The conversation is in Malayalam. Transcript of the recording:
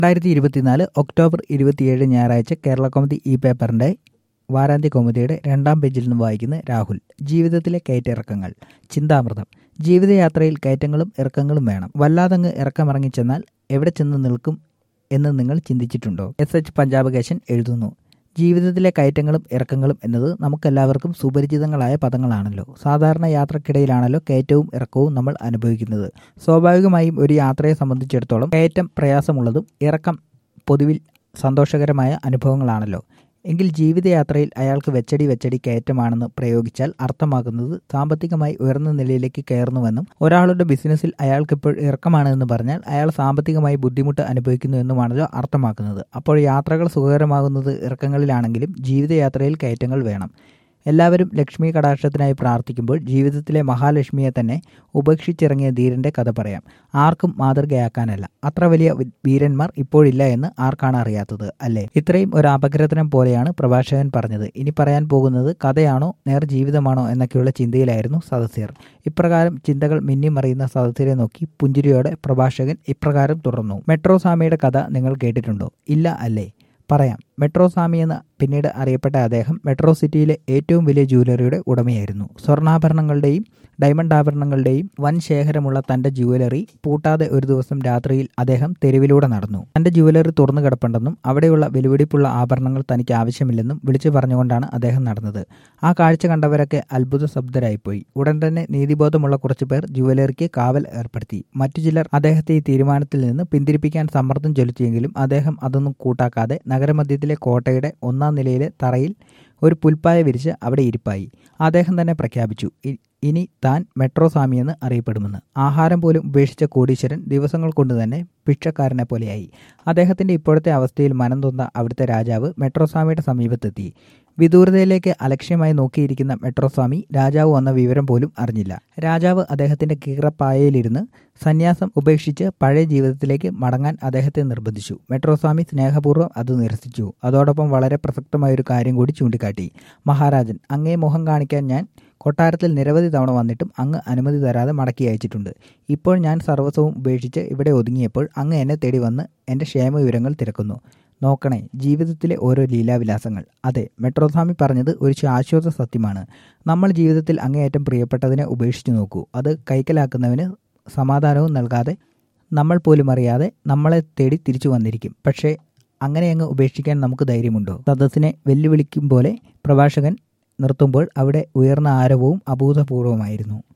രണ്ടായിരത്തി ഇരുപത്തിനാല് ഒക്ടോബർ ഇരുപത്തിയേഴ് ഞായറാഴ്ച കേരള കൗമുദി ഈ പേപ്പറിന്റെ വാരാന്ത്യ കൗമുദിയുടെ രണ്ടാം പേജിൽ നിന്ന് വായിക്കുന്ന രാഹുൽ ജീവിതത്തിലെ കയറ്റിറക്കങ്ങൾ ചിന്താമൃതം ജീവിതയാത്രയിൽ കയറ്റങ്ങളും ഇറക്കങ്ങളും വേണം വല്ലാതങ്ങ് ഇറക്കമിറങ്ങിച്ചെന്നാൽ എവിടെ ചെന്ന് നിൽക്കും എന്ന് നിങ്ങൾ ചിന്തിച്ചിട്ടുണ്ടോ എസ് എച്ച് പഞ്ചാബ് കേശൻ എഴുതുന്നു ജീവിതത്തിലെ കയറ്റങ്ങളും ഇറക്കങ്ങളും എന്നത് നമുക്കെല്ലാവർക്കും സുപരിചിതങ്ങളായ പദങ്ങളാണല്ലോ സാധാരണ യാത്രക്കിടയിലാണല്ലോ കയറ്റവും ഇറക്കവും നമ്മൾ അനുഭവിക്കുന്നത് സ്വാഭാവികമായും ഒരു യാത്രയെ സംബന്ധിച്ചിടത്തോളം കയറ്റം പ്രയാസമുള്ളതും ഇറക്കം പൊതുവിൽ സന്തോഷകരമായ അനുഭവങ്ങളാണല്ലോ എങ്കിൽ ജീവിതയാത്രയിൽ അയാൾക്ക് വെച്ചടി വെച്ചടി കയറ്റമാണെന്ന് പ്രയോഗിച്ചാൽ അർത്ഥമാക്കുന്നത് സാമ്പത്തികമായി ഉയർന്ന നിലയിലേക്ക് കയറുന്നുവെന്നും ഒരാളുടെ ബിസിനസ്സിൽ അയാൾക്കിപ്പോൾ ഇറക്കമാണെന്ന് പറഞ്ഞാൽ അയാൾ സാമ്പത്തികമായി ബുദ്ധിമുട്ട് അനുഭവിക്കുന്നു എന്നുമാണല്ലോ അർത്ഥമാക്കുന്നത് അപ്പോൾ യാത്രകൾ സുഖകരമാകുന്നത് ഇറക്കങ്ങളിലാണെങ്കിലും ജീവിതയാത്രയിൽ കയറ്റങ്ങൾ വേണം എല്ലാവരും ലക്ഷ്മി കടാക്ഷത്തിനായി പ്രാർത്ഥിക്കുമ്പോൾ ജീവിതത്തിലെ മഹാലക്ഷ്മിയെ തന്നെ ഉപേക്ഷിച്ചിറങ്ങിയ ധീരന്റെ കഥ പറയാം ആർക്കും മാതൃകയാക്കാനല്ല അത്ര വലിയ വീരന്മാർ ഇപ്പോഴില്ല എന്ന് ആർക്കാണ് അറിയാത്തത് അല്ലേ ഇത്രയും ഒരു അപഗ്രഥനം പോലെയാണ് പ്രഭാഷകൻ പറഞ്ഞത് ഇനി പറയാൻ പോകുന്നത് കഥയാണോ നേർ ജീവിതമാണോ എന്നൊക്കെയുള്ള ചിന്തയിലായിരുന്നു സദസ്യർ ഇപ്രകാരം ചിന്തകൾ മിന്നിമറിയുന്ന സദസ്യരെ നോക്കി പുഞ്ചിരിയോടെ പ്രഭാഷകൻ ഇപ്രകാരം തുടർന്നു മെട്രോ സ്വാമിയുടെ കഥ നിങ്ങൾ കേട്ടിട്ടുണ്ടോ ഇല്ല അല്ലേ പറയാം മെട്രോ സ്വാമി എന്ന പിന്നീട് അറിയപ്പെട്ട അദ്ദേഹം മെട്രോ സിറ്റിയിലെ ഏറ്റവും വലിയ ജ്വല്ലറിയുടെ ഉടമയായിരുന്നു സ്വർണ്ണാഭരണങ്ങളുടെയും ഡയമണ്ട് ആഭരണങ്ങളുടെയും വൻ ശേഖരമുള്ള തന്റെ ജുവലറി പൂട്ടാതെ ഒരു ദിവസം രാത്രിയിൽ അദ്ദേഹം തെരുവിലൂടെ നടന്നു തന്റെ ജുവലറി തുറന്നു കിടപ്പുണ്ടെന്നും അവിടെയുള്ള വിലുവെടിപ്പുള്ള ആഭരണങ്ങൾ തനിക്ക് ആവശ്യമില്ലെന്നും വിളിച്ചു പറഞ്ഞുകൊണ്ടാണ് അദ്ദേഹം നടന്നത് ആ കാഴ്ച കണ്ടവരൊക്കെ അത്ഭുത ശബ്ദരായിപ്പോയി ഉടൻ തന്നെ നീതിബോധമുള്ള കുറച്ചു പേർ ജുവലറിക്ക് കാവൽ ഏർപ്പെടുത്തി മറ്റു ചിലർ അദ്ദേഹത്തെ ഈ തീരുമാനത്തിൽ നിന്ന് പിന്തിരിപ്പിക്കാൻ സമ്മർദ്ദം ചെലുത്തിയെങ്കിലും അദ്ദേഹം അതൊന്നും കൂട്ടാക്കാതെ നഗരമധ്യത്തിലെ കോട്ടയുടെ ഒന്നാം നിലയിലെ തറയിൽ ഒരു പുൽപ്പായ വിരിച്ച് അവിടെ ഇരിപ്പായി അദ്ദേഹം തന്നെ പ്രഖ്യാപിച്ചു ഇനി താൻ മെട്രോ സ്വാമിയെന്ന് അറിയപ്പെടുമെന്ന് ആഹാരം പോലും ഉപേക്ഷിച്ച കോടീശ്വരൻ ദിവസങ്ങൾ കൊണ്ട് തന്നെ ഭിക്ഷക്കാരനെ പോലെയായി അദ്ദേഹത്തിന്റെ ഇപ്പോഴത്തെ അവസ്ഥയിൽ മനം തൊന്ന അവിടുത്തെ രാജാവ് മെട്രോ സ്വാമിയുടെ സമീപത്തെത്തി വിദൂരതയിലേക്ക് അലക്ഷ്യമായി നോക്കിയിരിക്കുന്ന മെട്രോ സ്വാമി രാജാവ് വന്ന വിവരം പോലും അറിഞ്ഞില്ല രാജാവ് അദ്ദേഹത്തിന്റെ കീറപ്പായയിലിരുന്ന് സന്യാസം ഉപേക്ഷിച്ച് പഴയ ജീവിതത്തിലേക്ക് മടങ്ങാൻ അദ്ദേഹത്തെ നിർബന്ധിച്ചു മെട്രോ സ്വാമി സ്നേഹപൂർവ്വം അത് നിരസിച്ചു അതോടൊപ്പം വളരെ പ്രസക്തമായ ഒരു കാര്യം കൂടി ചൂണ്ടിക്കാട്ടി മഹാരാജൻ അങ്ങേ മുഖം കാണിക്കാൻ ഞാൻ കൊട്ടാരത്തിൽ നിരവധി തവണ വന്നിട്ടും അങ്ങ് അനുമതി തരാതെ മടക്കി അയച്ചിട്ടുണ്ട് ഇപ്പോൾ ഞാൻ സർവസ്വവും ഉപേക്ഷിച്ച് ഇവിടെ ഒതുങ്ങിയപ്പോൾ അങ്ങ് എന്നെ തേടി വന്ന് എൻ്റെ ക്ഷേമവിവരങ്ങൾ തിരക്കുന്നു നോക്കണേ ജീവിതത്തിലെ ഓരോ ലീലാവിലാസങ്ങൾ അതെ മെട്രോസ്വാമി പറഞ്ഞത് ഒരു ശാശ്വത സത്യമാണ് നമ്മൾ ജീവിതത്തിൽ അങ്ങേയറ്റം പ്രിയപ്പെട്ടതിനെ ഉപേക്ഷിച്ചു നോക്കൂ അത് കൈക്കലാക്കുന്നവന് സമാധാനവും നൽകാതെ നമ്മൾ പോലും അറിയാതെ നമ്മളെ തേടി തിരിച്ചു വന്നിരിക്കും പക്ഷേ അങ്ങനെ അങ്ങ് ഉപേക്ഷിക്കാൻ നമുക്ക് ധൈര്യമുണ്ടോ സദസ്സിനെ വെല്ലുവിളിക്കും പോലെ പ്രഭാഷകൻ നിർത്തുമ്പോൾ അവിടെ ഉയർന്ന ആരവവും അഭൂതപൂർവമായിരുന്നു